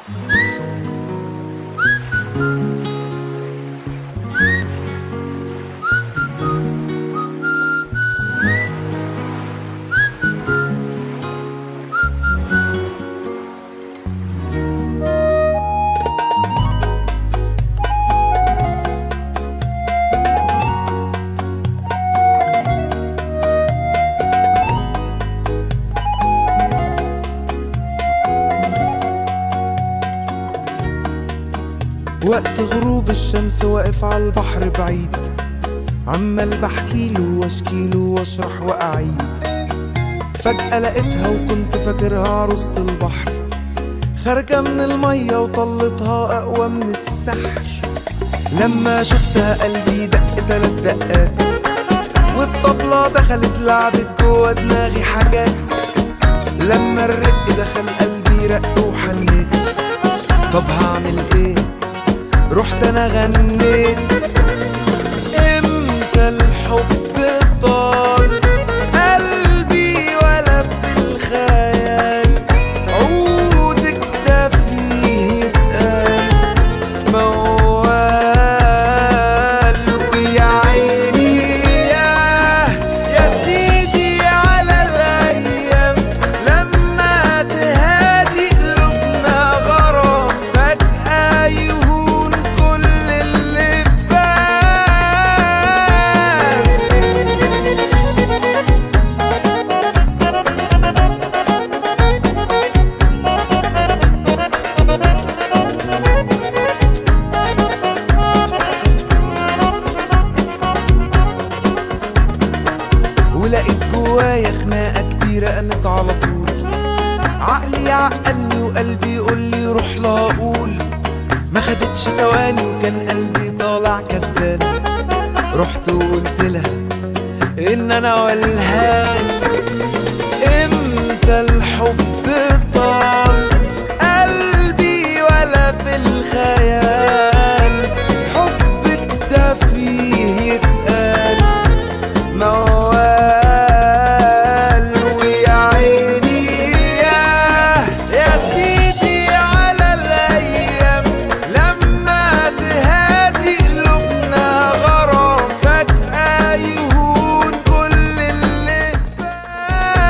وقت غروب الشمس واقف على البحر بعيد عمال بحكيله واشكيله واشرح واعيد فجأة لقيتها وكنت فاكرها عروسة البحر خارجة من المية وطلتها أقوى من السحر لما شفتها قلبي دق تلات دقات والطبلة دخلت لعبت جوا دماغي حاجات لما الرق دخل قلبي رق وحنيت طب هعمل ايه رحت انا غنيت امتى الحب طال قلبي ولا في الخيال عودك ده فيه اتقال موال ويا عيني ياه يا سيدي على الايام لما تهادي قلوبنا غرام فجأة يهون كل اللي فات ولقيت جوايا خناقة كبيرة قامت على طول عقلي يعقلني وقلبي يقول لي روح لا اقول ما خدتش ثواني وكان قلبي طالع كسبان رحت وقلت لها ان انا والهان امتى الحب طال قلبي ولا في الخيال حبك ده فيه يتقال موال ويا عيني ياه يا سيدي على الايام لما تهادي قلوبنا غرام فجأة يهون كل اللي فات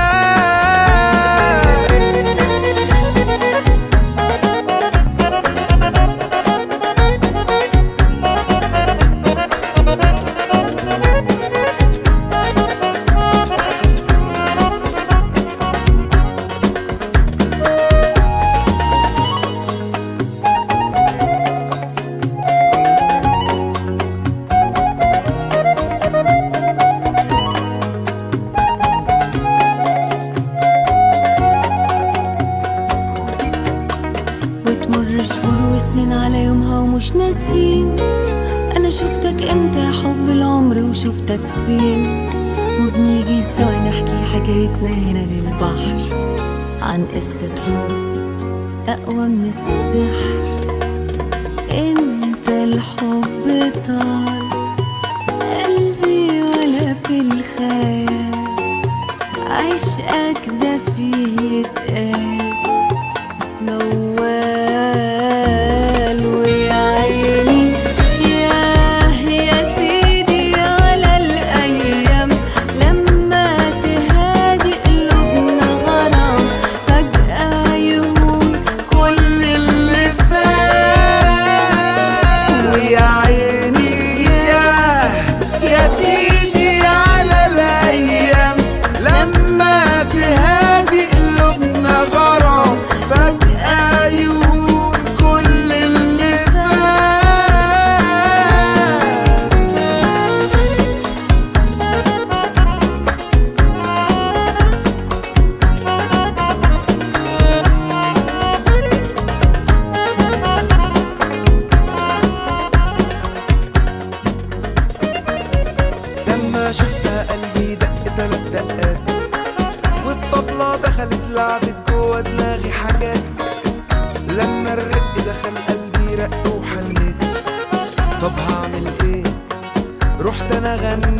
وتمر شهور وسنين على يومها ومش ناسين انا شفتك امتى يا حب العمر وشفتك فين وبنيجي سوا نحكي حكايتنا هنا للبحر عن قصة حب أقوى من السحر انت الحب طال قلبي ولا في الخيال عشقك ده فيه يتقال موال ويا عيني ياه يا سيدي على الأيام لما تهادي قلوبنا غرام فجأة يهون كل اللي فات ويا عيني ياه يا سيدي على الايام لما تهادي قلوبنا غرام فجأة يهون كل اللي فات لما شفتها قلبي دق تلات دقات والطبلة دخلت لعبت جوا دماغي حاجات لما الرق دخل قلبي رق وحنيت طب هعمل ايه رحت انا غنيت